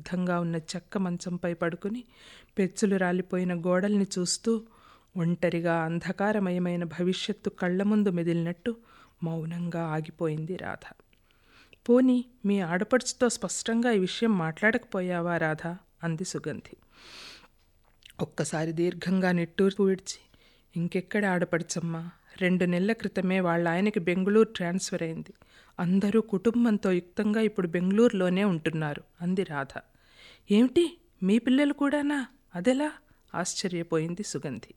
సిద్ధంగా ఉన్న చెక్క మంచంపై పడుకుని పెచ్చులు రాలిపోయిన గోడల్ని చూస్తూ ఒంటరిగా అంధకారమయమైన భవిష్యత్తు కళ్ళ ముందు మెదిలినట్టు మౌనంగా ఆగిపోయింది రాధ పోనీ మీ ఆడపడుచుతో స్పష్టంగా ఈ విషయం మాట్లాడకపోయావా రాధ అంది సుగంధి ఒక్కసారి దీర్ఘంగా నిట్టూర్పు విడిచి ఇంకెక్కడ ఆడపడుచమ్మా రెండు నెలల క్రితమే వాళ్ళ ఆయనకి బెంగళూరు ట్రాన్స్ఫర్ అయింది అందరూ కుటుంబంతో యుక్తంగా ఇప్పుడు బెంగళూరులోనే ఉంటున్నారు అంది రాధ ఏమిటి మీ పిల్లలు కూడానా అదెలా ఆశ్చర్యపోయింది సుగంధి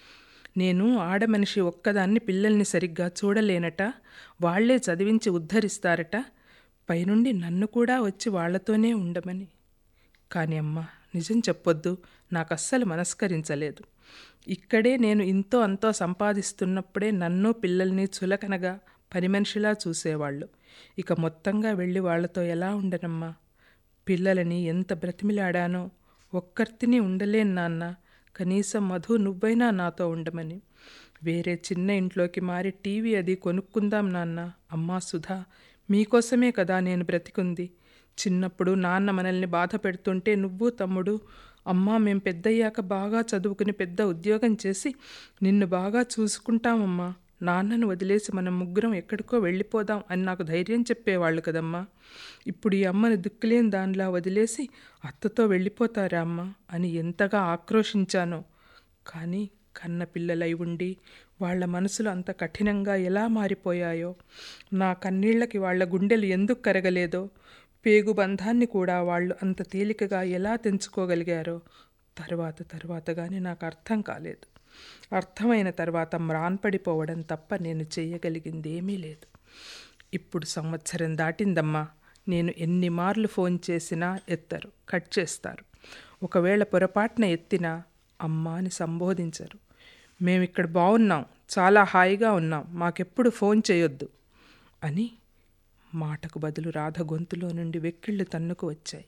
నేను ఆడమనిషి ఒక్కదాన్ని పిల్లల్ని సరిగ్గా చూడలేనట వాళ్లే చదివించి ఉద్ధరిస్తారట పైనుండి నన్ను కూడా వచ్చి వాళ్లతోనే ఉండమని కానీ అమ్మా నిజం చెప్పొద్దు నాకు అస్సలు మనస్కరించలేదు ఇక్కడే నేను ఇంతో అంతో సంపాదిస్తున్నప్పుడే నన్ను పిల్లల్ని చులకనగా పని మనిషిలా చూసేవాళ్ళు ఇక మొత్తంగా వెళ్ళి వాళ్లతో ఎలా ఉండనమ్మా పిల్లలని ఎంత బ్రతిమిలాడానో ఒక్కర్తిని ఉండలేను నాన్న కనీసం మధు నువ్వైనా నాతో ఉండమని వేరే చిన్న ఇంట్లోకి మారి టీవీ అది కొనుక్కుందాం నాన్న అమ్మా సుధా మీకోసమే కదా నేను బ్రతికుంది చిన్నప్పుడు నాన్న మనల్ని బాధ పెడుతుంటే నువ్వు తమ్ముడు అమ్మా మేం పెద్దయ్యాక బాగా చదువుకుని పెద్ద ఉద్యోగం చేసి నిన్ను బాగా చూసుకుంటామమ్మా నాన్నను వదిలేసి మనం ముగ్గురం ఎక్కడికో వెళ్ళిపోదాం అని నాకు ధైర్యం చెప్పేవాళ్ళు కదమ్మా ఇప్పుడు ఈ అమ్మని దిక్కులేని దానిలా వదిలేసి అత్తతో వెళ్ళిపోతారా అమ్మ అని ఎంతగా ఆక్రోశించానో కానీ కన్న పిల్లలై ఉండి వాళ్ళ మనసులు అంత కఠినంగా ఎలా మారిపోయాయో నా కన్నీళ్లకి వాళ్ళ గుండెలు ఎందుకు కరగలేదో పేగు బంధాన్ని కూడా వాళ్ళు అంత తేలికగా ఎలా తెంచుకోగలిగారో తర్వాత తర్వాత కానీ నాకు అర్థం కాలేదు అర్థమైన తర్వాత మ్రాన్పడిపోవడం తప్ప నేను చేయగలిగింది ఏమీ లేదు ఇప్పుడు సంవత్సరం దాటిందమ్మా నేను ఎన్ని మార్లు ఫోన్ చేసినా ఎత్తరు కట్ చేస్తారు ఒకవేళ పొరపాటున ఎత్తినా అమ్మా అని సంబోధించరు మేము ఇక్కడ బాగున్నాం చాలా హాయిగా ఉన్నాం మాకెప్పుడు ఫోన్ చేయొద్దు అని మాటకు బదులు రాధ గొంతులో నుండి వెక్కిళ్ళు తన్నుకు వచ్చాయి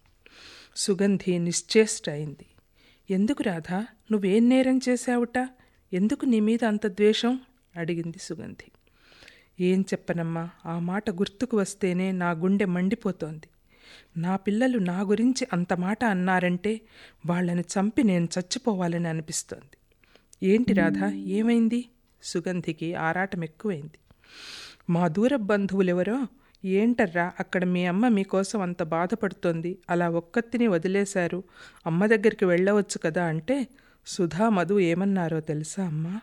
సుగంధి నిశ్చేష్ట అయింది ఎందుకు రాధ నువ్వేం నేరం చేశావుట ఎందుకు నీ మీద అంత ద్వేషం అడిగింది సుగంధి ఏం చెప్పనమ్మా ఆ మాట గుర్తుకు వస్తేనే నా గుండె మండిపోతోంది నా పిల్లలు నా గురించి అంత మాట అన్నారంటే వాళ్ళని చంపి నేను చచ్చిపోవాలని అనిపిస్తోంది ఏంటి రాధా ఏమైంది సుగంధికి ఆరాటం ఎక్కువైంది మా దూర బంధువులెవరో ఏంటర్రా అక్కడ మీ అమ్మ మీకోసం అంత బాధపడుతోంది అలా ఒక్కత్తిని వదిలేశారు అమ్మ దగ్గరికి వెళ్ళవచ్చు కదా అంటే సుధా మధు ఏమన్నారో తెలుసా అమ్మా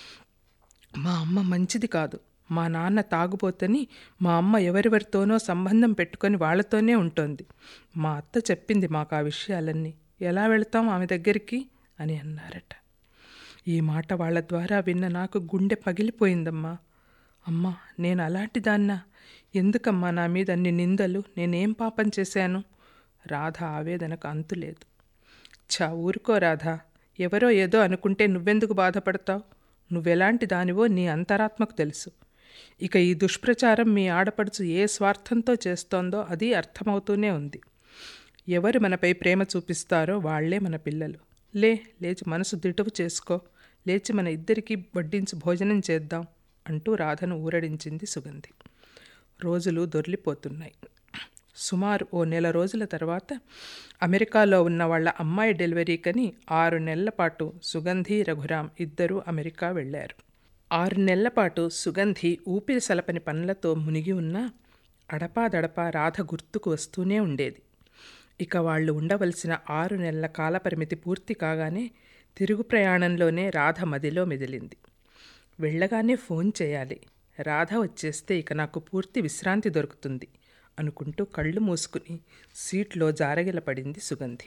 మా అమ్మ మంచిది కాదు మా నాన్న తాగుబోతని మా అమ్మ ఎవరెవరితోనో సంబంధం పెట్టుకొని వాళ్ళతోనే ఉంటుంది మా అత్త చెప్పింది మాకు ఆ విషయాలన్నీ ఎలా వెళతాం ఆమె దగ్గరికి అని అన్నారట ఈ మాట వాళ్ళ ద్వారా విన్న నాకు గుండె పగిలిపోయిందమ్మా అమ్మా నేను అలాంటి దాన్నా ఎందుకమ్మా నా మీద అన్ని నిందలు నేనేం పాపం చేశాను రాధ ఆవేదనకు అంతులేదు చా ఊరుకో రాధా ఎవరో ఏదో అనుకుంటే నువ్వెందుకు బాధపడతావు నువ్వెలాంటి దానివో నీ అంతరాత్మకు తెలుసు ఇక ఈ దుష్ప్రచారం మీ ఆడపడుచు ఏ స్వార్థంతో చేస్తోందో అది అర్థమవుతూనే ఉంది ఎవరు మనపై ప్రేమ చూపిస్తారో వాళ్లే మన పిల్లలు లే లేచి మనసు దిటువు చేసుకో లేచి మన ఇద్దరికీ వడ్డించి భోజనం చేద్దాం అంటూ రాధను ఊరడించింది సుగంధి రోజులు దొర్లిపోతున్నాయి సుమారు ఓ నెల రోజుల తర్వాత అమెరికాలో ఉన్న వాళ్ళ అమ్మాయి డెలివరీకని ఆరు నెలల పాటు సుగంధి రఘురాం ఇద్దరూ అమెరికా వెళ్ళారు ఆరు నెలల పాటు సుగంధి ఊపిరి సలపని పనులతో మునిగి ఉన్న అడపాదడపా రాధ గుర్తుకు వస్తూనే ఉండేది ఇక వాళ్ళు ఉండవలసిన ఆరు నెలల కాలపరిమితి పూర్తి కాగానే తిరుగు ప్రయాణంలోనే రాధ మదిలో మెదిలింది వెళ్ళగానే ఫోన్ చేయాలి రాధ వచ్చేస్తే ఇక నాకు పూర్తి విశ్రాంతి దొరుకుతుంది అనుకుంటూ కళ్ళు మూసుకుని సీట్లో జారగిలపడింది సుగంధి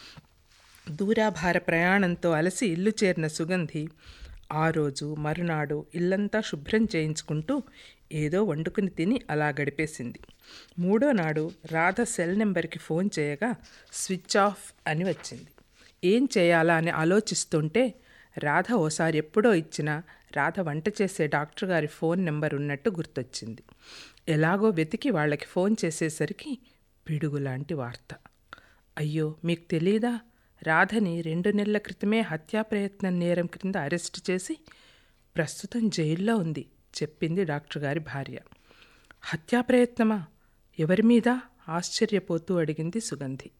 దూరాభార ప్రయాణంతో అలసి ఇల్లు చేరిన సుగంధి ఆ రోజు మరునాడు ఇల్లంతా శుభ్రం చేయించుకుంటూ ఏదో వండుకుని తిని అలా గడిపేసింది మూడో నాడు రాధ సెల్ నెంబర్కి ఫోన్ చేయగా స్విచ్ ఆఫ్ అని వచ్చింది ఏం చేయాలా అని ఆలోచిస్తుంటే రాధ ఓసారి ఎప్పుడో ఇచ్చిన రాధ వంట చేసే డాక్టర్ గారి ఫోన్ నెంబర్ ఉన్నట్టు గుర్తొచ్చింది ఎలాగో వెతికి వాళ్ళకి ఫోన్ చేసేసరికి పిడుగులాంటి వార్త అయ్యో మీకు తెలీదా రాధని రెండు నెలల క్రితమే హత్యా ప్రయత్నం నేరం క్రింద అరెస్ట్ చేసి ప్రస్తుతం జైల్లో ఉంది చెప్పింది డాక్టర్ గారి భార్య హత్యా ప్రయత్నమా ఎవరి మీద ఆశ్చర్యపోతూ అడిగింది సుగంధి